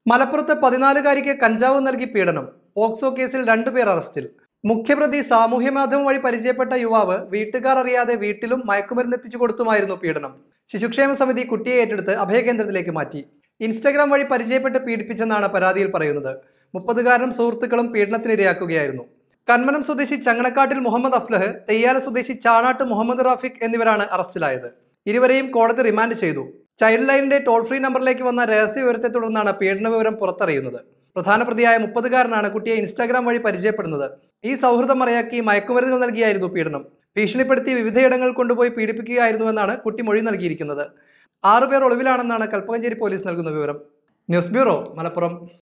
മലപ്പുറത്ത് പതിനാലുകാരിക്ക് കഞ്ചാവ് നൽകി പീഡനം പോക്സോ കേസിൽ രണ്ടുപേർ അറസ്റ്റിൽ മുഖ്യപ്രതി സാമൂഹ്യ മാധ്യമം വഴി പരിചയപ്പെട്ട യുവാവ് വീട്ടുകാർ അറിയാതെ വീട്ടിലും മയക്കുമരുന്ന് എത്തിച്ചു കൊടുത്തുമായിരുന്നു പീഡനം ശിശുക്ഷേമ സമിതി കുട്ടിയെ ഏറ്റെടുത്ത് അഭയകേന്ദ്രത്തിലേക്ക് മാറ്റി ഇൻസ്റ്റഗ്രാം വഴി പരിചയപ്പെട്ട് പീഡിപ്പിച്ചെന്നാണ് പരാതിയിൽ പറയുന്നത് മുപ്പതുകാരനും സുഹൃത്തുക്കളും പീഡനത്തിനിരയാക്കുകയായിരുന്നു കന്മനം സ്വദേശി ചങ്ങണക്കാട്ടിൽ മുഹമ്മദ് അഫ്ലഹ് തെയ്യാല സ്വദേശി ചാണാട്ട് മുഹമ്മദ് റാഫിഖ് എന്നിവരാണ് അറസ്റ്റിലായത് ഇരുവരെയും കോടതി റിമാൻഡ് ചെയ്തു ചൈൽഡ് ലൈനിന്റെ ടോൾ ഫ്രീ നമ്പറിലേക്ക് വന്ന രഹസ്യ വിവരത്തെ തുടർന്നാണ് പീഡന വിവരം പുറത്തറിയുന്നത് പ്രധാന പ്രതിയായ മുപ്പതുകാരനാണ് കുട്ടിയെ ഇൻസ്റ്റാഗ്രാം വഴി പരിചയപ്പെടുന്നത് ഈ സൗഹൃദം മറയാക്കി മയക്കുമരുന്നുകൾ നൽകിയായിരുന്നു പീഡനം ഭീഷണിപ്പെടുത്തി വിവിധയിടങ്ങളിൽ കൊണ്ടുപോയി പീഡിപ്പിക്കുകയായിരുന്നുവെന്നാണ് കുട്ടി മൊഴി നൽകിയിരിക്കുന്നത് ആറുപേർ ഒളിവിലാണെന്നാണ് കൽപ്പകഞ്ചേരി പോലീസ് നൽകുന്ന വിവരം ന്യൂസ് ബ്യൂറോ മലപ്പുറം